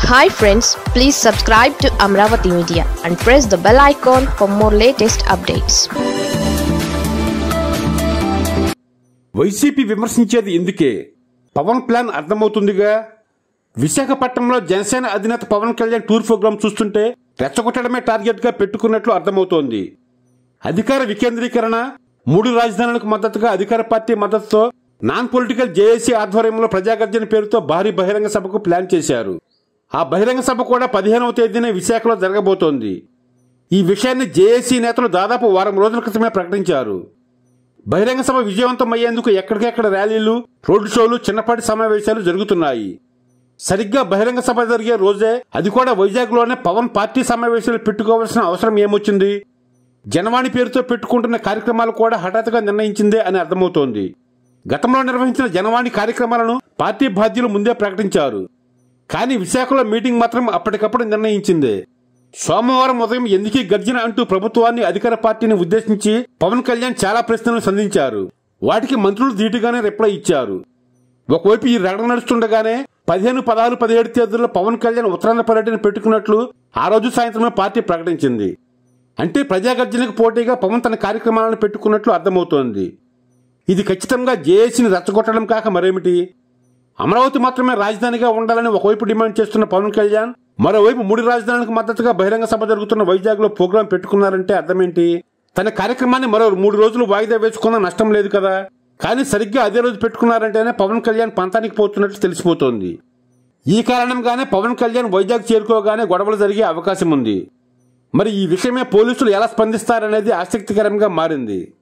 hi friends please subscribe to Amaravati media and press the bell icon for more latest updates YCP విమర్శించేది ఎందుకే Pawan plan అర్థమవుతుందిగా విశాఖపట్నంలో జనసేన అధినేత Pawan Kalyan tour programme చూస్తుంటే రెచ్చగొట్టడమే target గా పెట్టుకున్నట్లు అర్థమవుతోంది అధికార వికేంద్రీకరణ మూడు రాజధానులకు మద్దతుగా అధికార పార్టీ మద్దతుతో నాన్ పొలిటికల్ జేఏసీ ఆధ్వర్యంలో ప్రజాగర్జన పేరుతో భారీ బహిరంగ సభకు ప్లాన్ చేశారు ఆ బహిరంగ సభ కూడా పదిహేనవ తేదీనే విశాఖలో జరగబోతోంది ఈ విషయాన్ని జేఏసీ నేతలు దాదాపు వారం రోజుల క్రితమే ప్రకటించారు బహిరంగ సభ విజయవంతం అయ్యేందుకు ఎక్కడికెక్కడ ర్యాలీలు రోడ్డు షోలు చిన్నపాటి సమావేశాలు జరుగుతున్నాయి సరిగ్గా బహిరంగ సభ జరిగే రోజే అది కూడా వైజాగ్లోనే పవన్ పార్టీ సమావేశాలు పెట్టుకోవాల్సిన అవసరం ఏమొచ్చింది జనవాణి పేరుతో పెట్టుకుంటున్న కార్యక్రమాలు కూడా హఠాత్తుగా నిర్ణయించిందే అని అర్థమవుతోంది గతంలో నిర్వహించిన జనవాణి కార్యక్రమాలను పార్టీ బాధ్యులు ముందే ప్రకటించారు కానీ విశాఖలో మీటింగ్ మాత్రం అప్పటికప్పుడు నిర్ణయించిందే సోమవారం ఉదయం ఎందుకీ గర్జన అంటూ ప్రభుత్వాన్ని అధికార పార్టీని ఉద్దేశించి పవన్ కళ్యాణ్ చాలా ప్రశ్నలు సంధించారు వాటికి మంత్రులు ధీటుగానే రిప్లై ఇచ్చారు ఒకవైపు ఈ రగడ నడుస్తుండగానే పదిహేను పదహారు పదిహేడు తేదీల్లో పవన్ కళ్యాణ్ ఉత్తరాంధ్ర పర్యటన పెట్టుకున్నట్లు ఆ రోజు సాయంత్రమే పార్టీ ప్రకటించింది అంటే ప్రజాగర్జనకు పోటీగా పవన్ తన కార్యక్రమాలను పెట్టుకున్నట్లు అర్థమవుతోంది ఇది ఖచ్చితంగా జేఏసీని రెచ్చగొట్టడం కాక మరేమిటి అమరావతి మాత్రమే రాజధానిగా ఉండాలని ఒకవైపు డిమాండ్ చేస్తున్న పవన్ కళ్యాణ్ మరోవైపు మూడు రాజధానులకు మద్దతుగా బహిరంగ సభ జరుగుతున్న వైజాగ్ లో ప్రోగ్రాం పెట్టుకున్నారంటే అర్థమేంటి తన కార్యక్రమాన్ని మరో మూడు రోజులు వాయిదా వేసుకున్న నష్టం లేదు కదా కానీ సరిగ్గా అదే రోజు పెట్టుకున్నారంటేనే పవన్ కళ్యాణ్ పంతానికి పోతున్నట్లు తెలిసిపోతోంది ఈ కారణంగానే పవన్ కళ్యాణ్ వైజాగ్ చేరుకోగానే గొడవలు జరిగే అవకాశం ఉంది మరి ఈ విషయమే పోలీసులు ఎలా స్పందిస్తారనేది ఆసక్తికరంగా మారింది